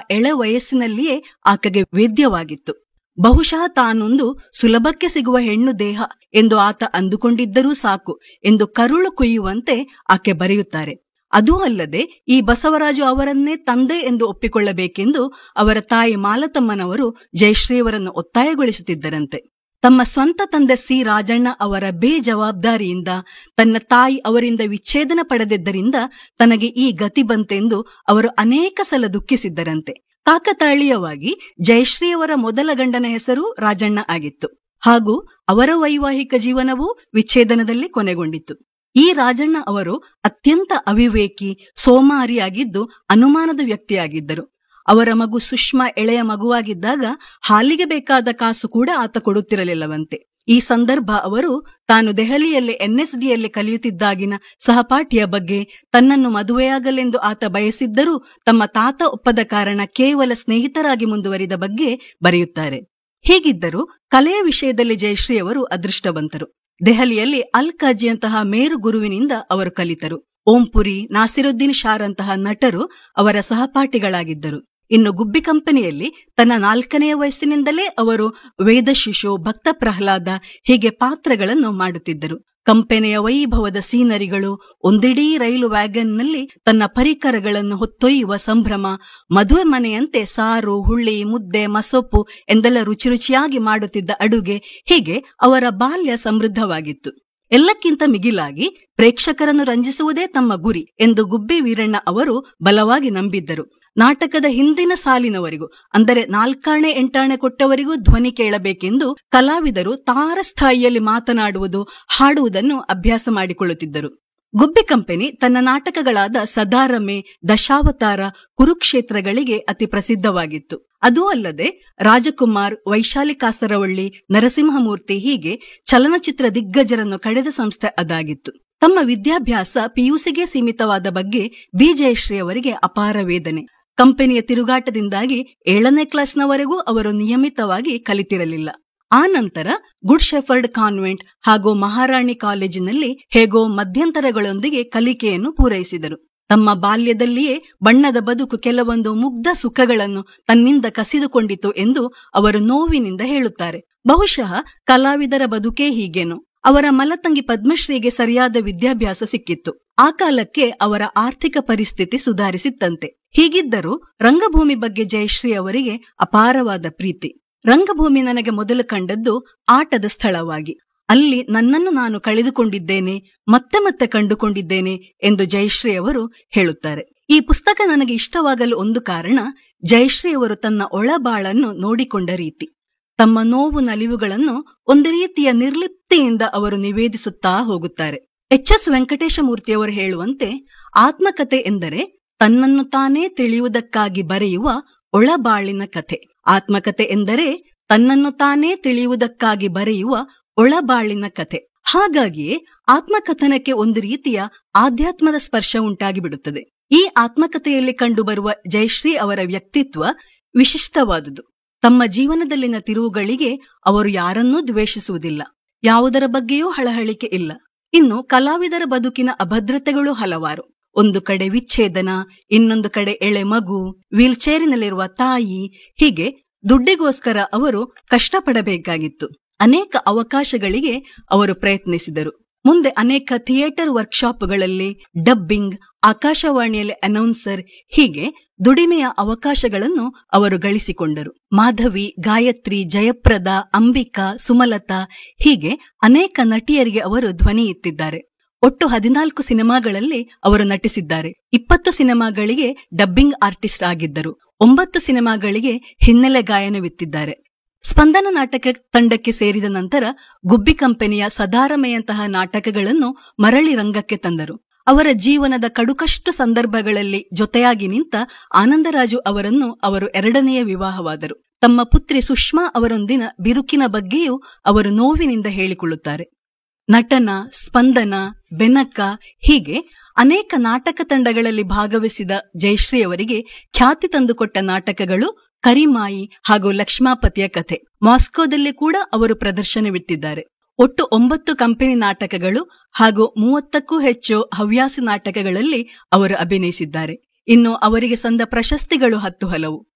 ಎಳೆ ವಯಸ್ಸಿನಲ್ಲಿಯೇ ಆಕೆಗೆ ವೇದ್ಯವಾಗಿತ್ತು ಬಹುಶಃ ತಾನೊಂದು ಸುಲಭಕ್ಕೆ ಸಿಗುವ ಹೆಣ್ಣು ದೇಹ ಎಂದು ಆತ ಅಂದುಕೊಂಡಿದ್ದರೂ ಸಾಕು ಎಂದು ಕರುಳು ಕುಯ್ಯುವಂತೆ ಆಕೆ ಬರೆಯುತ್ತಾರೆ ಅದೂ ಅಲ್ಲದೆ ಈ ಬಸವರಾಜು ಅವರನ್ನೇ ತಂದೆ ಎಂದು ಒಪ್ಪಿಕೊಳ್ಳಬೇಕೆಂದು ಅವರ ತಾಯಿ ಮಾಲತಮ್ಮನವರು ಜಯಶ್ರೀಯವರನ್ನು ಒತ್ತಾಯಗೊಳಿಸುತ್ತಿದ್ದರಂತೆ ತಮ್ಮ ಸ್ವಂತ ತಂದೆ ಸಿ ರಾಜಣ್ಣ ಅವರ ಬೇಜವಾಬ್ದಾರಿಯಿಂದ ತನ್ನ ತಾಯಿ ಅವರಿಂದ ವಿಚ್ಛೇದನ ಪಡೆದಿದ್ದರಿಂದ ತನಗೆ ಈ ಗತಿ ಬಂತೆಂದು ಅವರು ಅನೇಕ ಸಲ ದುಃಖಿಸಿದ್ದರಂತೆ ಕಾಕತಾಳೀಯವಾಗಿ ಜಯಶ್ರೀಯವರ ಮೊದಲ ಗಂಡನ ಹೆಸರು ರಾಜಣ್ಣ ಆಗಿತ್ತು ಹಾಗೂ ಅವರ ವೈವಾಹಿಕ ಜೀವನವೂ ವಿಚ್ಛೇದನದಲ್ಲಿ ಕೊನೆಗೊಂಡಿತ್ತು ಈ ರಾಜಣ್ಣ ಅವರು ಅತ್ಯಂತ ಅವಿವೇಕಿ ಸೋಮಾರಿಯಾಗಿದ್ದು ಅನುಮಾನದ ವ್ಯಕ್ತಿಯಾಗಿದ್ದರು ಅವರ ಮಗು ಸುಷ್ಮಾ ಎಳೆಯ ಮಗುವಾಗಿದ್ದಾಗ ಹಾಲಿಗೆ ಬೇಕಾದ ಕಾಸು ಕೂಡ ಆತ ಕೊಡುತ್ತಿರಲಿಲ್ಲವಂತೆ ಈ ಸಂದರ್ಭ ಅವರು ತಾನು ದೆಹಲಿಯಲ್ಲಿ ಎನ್ಎಸ್ಡಿಯಲ್ಲಿ ಕಲಿಯುತ್ತಿದ್ದಾಗಿನ ಸಹಪಾಠಿಯ ಬಗ್ಗೆ ತನ್ನನ್ನು ಮದುವೆಯಾಗಲೆಂದು ಆತ ಬಯಸಿದ್ದರೂ ತಮ್ಮ ತಾತ ಒಪ್ಪದ ಕಾರಣ ಕೇವಲ ಸ್ನೇಹಿತರಾಗಿ ಮುಂದುವರಿದ ಬಗ್ಗೆ ಬರೆಯುತ್ತಾರೆ ಹೀಗಿದ್ದರೂ ಕಲೆಯ ವಿಷಯದಲ್ಲಿ ಜಯಶ್ರೀ ಅವರು ಅದೃಷ್ಟವಂತರು ದೆಹಲಿಯಲ್ಲಿ ಅಲ್ ಕಾಜಿಯಂತಹ ಮೇರು ಗುರುವಿನಿಂದ ಅವರು ಕಲಿತರು ಓಂಪುರಿ ನಾಸಿರುದ್ದೀನ್ ಶಾರಂತಹ ನಟರು ಅವರ ಸಹಪಾಠಿಗಳಾಗಿದ್ದರು ಇನ್ನು ಗುಬ್ಬಿ ಕಂಪನಿಯಲ್ಲಿ ತನ್ನ ನಾಲ್ಕನೆಯ ವಯಸ್ಸಿನಿಂದಲೇ ಅವರು ವೇದಶಿಶು ಭಕ್ತ ಪ್ರಹ್ಲಾದ ಹೀಗೆ ಪಾತ್ರಗಳನ್ನು ಮಾಡುತ್ತಿದ್ದರು ಕಂಪನಿಯ ವೈಭವದ ಸೀನರಿಗಳು ಒಂದಿಡೀ ರೈಲು ವ್ಯಾಗನ್ನಲ್ಲಿ ತನ್ನ ಪರಿಕರಗಳನ್ನು ಹೊತ್ತೊಯ್ಯುವ ಸಂಭ್ರಮ ಮದುವೆ ಮನೆಯಂತೆ ಸಾರು ಹುಳ್ಳಿ ಮುದ್ದೆ ಮಸೊಪ್ಪು ಎಂದೆಲ್ಲ ರುಚಿ ರುಚಿಯಾಗಿ ಮಾಡುತ್ತಿದ್ದ ಅಡುಗೆ ಹೀಗೆ ಅವರ ಬಾಲ್ಯ ಸಮೃದ್ಧವಾಗಿತ್ತು ಎಲ್ಲಕ್ಕಿಂತ ಮಿಗಿಲಾಗಿ ಪ್ರೇಕ್ಷಕರನ್ನು ರಂಜಿಸುವುದೇ ತಮ್ಮ ಗುರಿ ಎಂದು ಗುಬ್ಬಿ ವೀರಣ್ಣ ಅವರು ಬಲವಾಗಿ ನಂಬಿದ್ದರು ನಾಟಕದ ಹಿಂದಿನ ಸಾಲಿನವರಿಗೂ ಅಂದರೆ ನಾಲ್ಕಾಣೆ ಎಂಟಾಣೆ ಕೊಟ್ಟವರಿಗೂ ಧ್ವನಿ ಕೇಳಬೇಕೆಂದು ಕಲಾವಿದರು ತಾರಸ್ಥಾಯಿಯಲ್ಲಿ ಮಾತನಾಡುವುದು ಹಾಡುವುದನ್ನು ಅಭ್ಯಾಸ ಮಾಡಿಕೊಳ್ಳುತ್ತಿದ್ದರು ಗುಬ್ಬಿ ಕಂಪನಿ ತನ್ನ ನಾಟಕಗಳಾದ ಸದಾರಮೆ ದಶಾವತಾರ ಕುರುಕ್ಷೇತ್ರಗಳಿಗೆ ಅತಿ ಪ್ರಸಿದ್ಧವಾಗಿತ್ತು ಅದೂ ಅಲ್ಲದೆ ರಾಜಕುಮಾರ್ ವೈಶಾಲಿ ಕಾಸರವಳ್ಳಿ ನರಸಿಂಹಮೂರ್ತಿ ಹೀಗೆ ಚಲನಚಿತ್ರ ದಿಗ್ಗಜರನ್ನು ಕಡೆದ ಸಂಸ್ಥೆ ಅದಾಗಿತ್ತು ತಮ್ಮ ವಿದ್ಯಾಭ್ಯಾಸ ಪಿಯುಸಿಗೆ ಸೀಮಿತವಾದ ಬಗ್ಗೆ ಬಿ ಜಯಶ್ರೀ ಅವರಿಗೆ ಅಪಾರ ವೇದನೆ ಕಂಪನಿಯ ತಿರುಗಾಟದಿಂದಾಗಿ ಏಳನೇ ಕ್ಲಾಸ್ನವರೆಗೂ ಅವರು ನಿಯಮಿತವಾಗಿ ಕಲಿತಿರಲಿಲ್ಲ ಆ ನಂತರ ಗುಡ್ ಶೆಫರ್ಡ್ ಕಾನ್ವೆಂಟ್ ಹಾಗೂ ಮಹಾರಾಣಿ ಕಾಲೇಜಿನಲ್ಲಿ ಹೇಗೋ ಮಧ್ಯಂತರಗಳೊಂದಿಗೆ ಕಲಿಕೆಯನ್ನು ಪೂರೈಸಿದರು ತಮ್ಮ ಬಾಲ್ಯದಲ್ಲಿಯೇ ಬಣ್ಣದ ಬದುಕು ಕೆಲವೊಂದು ಮುಗ್ಧ ಸುಖಗಳನ್ನು ತನ್ನಿಂದ ಕಸಿದುಕೊಂಡಿತು ಎಂದು ಅವರು ನೋವಿನಿಂದ ಹೇಳುತ್ತಾರೆ ಬಹುಶಃ ಕಲಾವಿದರ ಬದುಕೇ ಹೀಗೇನು ಅವರ ಮಲತಂಗಿ ಪದ್ಮಶ್ರೀಗೆ ಸರಿಯಾದ ವಿದ್ಯಾಭ್ಯಾಸ ಸಿಕ್ಕಿತ್ತು ಆ ಕಾಲಕ್ಕೆ ಅವರ ಆರ್ಥಿಕ ಪರಿಸ್ಥಿತಿ ಸುಧಾರಿಸಿತ್ತಂತೆ ಹೀಗಿದ್ದರೂ ರಂಗಭೂಮಿ ಬಗ್ಗೆ ಜಯಶ್ರೀ ಅವರಿಗೆ ಅಪಾರವಾದ ಪ್ರೀತಿ ರಂಗಭೂಮಿ ನನಗೆ ಮೊದಲು ಕಂಡದ್ದು ಆಟದ ಸ್ಥಳವಾಗಿ ಅಲ್ಲಿ ನನ್ನನ್ನು ನಾನು ಕಳೆದುಕೊಂಡಿದ್ದೇನೆ ಮತ್ತೆ ಮತ್ತೆ ಕಂಡುಕೊಂಡಿದ್ದೇನೆ ಎಂದು ಜಯಶ್ರೀ ಅವರು ಹೇಳುತ್ತಾರೆ ಈ ಪುಸ್ತಕ ನನಗೆ ಇಷ್ಟವಾಗಲು ಒಂದು ಕಾರಣ ಜಯಶ್ರೀ ಅವರು ತನ್ನ ಒಳಬಾಳನ್ನು ನೋಡಿಕೊಂಡ ರೀತಿ ತಮ್ಮ ನೋವು ನಲಿವುಗಳನ್ನು ಒಂದು ರೀತಿಯ ನಿರ್ಲಿಪ್ತಿಯಿಂದ ಅವರು ನಿವೇದಿಸುತ್ತಾ ಹೋಗುತ್ತಾರೆ ಎಚ್ ಎಸ್ ವೆಂಕಟೇಶಮೂರ್ತಿಯವರು ಹೇಳುವಂತೆ ಆತ್ಮಕತೆ ಎಂದರೆ ತನ್ನನ್ನು ತಾನೇ ತಿಳಿಯುವುದಕ್ಕಾಗಿ ಬರೆಯುವ ಒಳಬಾಳಿನ ಕಥೆ ಆತ್ಮಕತೆ ಎಂದರೆ ತನ್ನನ್ನು ತಾನೇ ತಿಳಿಯುವುದಕ್ಕಾಗಿ ಬರೆಯುವ ಒಳಬಾಳಿನ ಕಥೆ ಹಾಗಾಗಿಯೇ ಆತ್ಮಕಥನಕ್ಕೆ ಒಂದು ರೀತಿಯ ಆಧ್ಯಾತ್ಮದ ಸ್ಪರ್ಶ ಉಂಟಾಗಿ ಬಿಡುತ್ತದೆ ಈ ಆತ್ಮಕಥೆಯಲ್ಲಿ ಕಂಡುಬರುವ ಜಯಶ್ರೀ ಅವರ ವ್ಯಕ್ತಿತ್ವ ವಿಶಿಷ್ಟವಾದುದು ತಮ್ಮ ಜೀವನದಲ್ಲಿನ ತಿರುವುಗಳಿಗೆ ಅವರು ಯಾರನ್ನೂ ದ್ವೇಷಿಸುವುದಿಲ್ಲ ಯಾವುದರ ಬಗ್ಗೆಯೂ ಹಳಹಳಿಕೆ ಇಲ್ಲ ಇನ್ನು ಕಲಾವಿದರ ಬದುಕಿನ ಅಭದ್ರತೆಗಳು ಹಲವಾರು ಒಂದು ಕಡೆ ವಿಚ್ಛೇದನ ಇನ್ನೊಂದು ಕಡೆ ಎಳೆ ಮಗು ವೀಲ್ಚೇರಿನಲ್ಲಿರುವ ತಾಯಿ ಹೀಗೆ ದುಡ್ಡಿಗೋಸ್ಕರ ಅವರು ಕಷ್ಟಪಡಬೇಕಾಗಿತ್ತು ಅನೇಕ ಅವಕಾಶಗಳಿಗೆ ಅವರು ಪ್ರಯತ್ನಿಸಿದರು ಮುಂದೆ ಅನೇಕ ಥಿಯೇಟರ್ ವರ್ಕ್ಶಾಪ್ಗಳಲ್ಲಿ ಡಬ್ಬಿಂಗ್ ಆಕಾಶವಾಣಿಯಲ್ಲಿ ಅನೌನ್ಸರ್ ಹೀಗೆ ದುಡಿಮೆಯ ಅವಕಾಶಗಳನ್ನು ಅವರು ಗಳಿಸಿಕೊಂಡರು ಮಾಧವಿ ಗಾಯತ್ರಿ ಜಯಪ್ರದ ಅಂಬಿಕಾ ಸುಮಲತಾ ಹೀಗೆ ಅನೇಕ ನಟಿಯರಿಗೆ ಅವರು ಧ್ವನಿ ಎತ್ತಿದ್ದಾರೆ ಒಟ್ಟು ಹದಿನಾಲ್ಕು ಸಿನಿಮಾಗಳಲ್ಲಿ ಅವರು ನಟಿಸಿದ್ದಾರೆ ಇಪ್ಪತ್ತು ಸಿನಿಮಾಗಳಿಗೆ ಡಬ್ಬಿಂಗ್ ಆರ್ಟಿಸ್ಟ್ ಆಗಿದ್ದರು ಒಂಬತ್ತು ಸಿನಿಮಾಗಳಿಗೆ ಹಿನ್ನೆಲೆ ಗಾಯನವಿತ್ತಿದ್ದಾರೆ ಸ್ಪಂದನ ನಾಟಕ ತಂಡಕ್ಕೆ ಸೇರಿದ ನಂತರ ಗುಬ್ಬಿ ಕಂಪನಿಯ ಸದಾರಮೆಯಂತಹ ನಾಟಕಗಳನ್ನು ಮರಳಿ ರಂಗಕ್ಕೆ ತಂದರು ಅವರ ಜೀವನದ ಕಡುಕಷ್ಟು ಸಂದರ್ಭಗಳಲ್ಲಿ ಜೊತೆಯಾಗಿ ನಿಂತ ಆನಂದರಾಜು ಅವರನ್ನು ಅವರು ಎರಡನೆಯ ವಿವಾಹವಾದರು ತಮ್ಮ ಪುತ್ರಿ ಸುಷ್ಮಾ ಅವರೊಂದಿನ ಬಿರುಕಿನ ಬಗ್ಗೆಯೂ ಅವರು ನೋವಿನಿಂದ ಹೇಳಿಕೊಳ್ಳುತ್ತಾರೆ ನಟನ ಸ್ಪಂದನ ಬೆನಕ ಹೀಗೆ ಅನೇಕ ನಾಟಕ ತಂಡಗಳಲ್ಲಿ ಭಾಗವಹಿಸಿದ ಜಯಶ್ರೀ ಅವರಿಗೆ ಖ್ಯಾತಿ ತಂದುಕೊಟ್ಟ ನಾಟಕಗಳು ಕರಿಮಾಯಿ ಹಾಗೂ ಲಕ್ಷ್ಮಾಪತಿಯ ಕಥೆ ಮಾಸ್ಕೋದಲ್ಲಿ ಕೂಡ ಅವರು ಪ್ರದರ್ಶನವಿಟ್ಟಿದ್ದಾರೆ ಒಟ್ಟು ಒಂಬತ್ತು ಕಂಪನಿ ನಾಟಕಗಳು ಹಾಗೂ ಮೂವತ್ತಕ್ಕೂ ಹೆಚ್ಚು ಹವ್ಯಾಸಿ ನಾಟಕಗಳಲ್ಲಿ ಅವರು ಅಭಿನಯಿಸಿದ್ದಾರೆ ಇನ್ನು ಅವರಿಗೆ ಸಂದ ಪ್ರಶಸ್ತಿಗಳು ಹತ್ತು ಹಲವು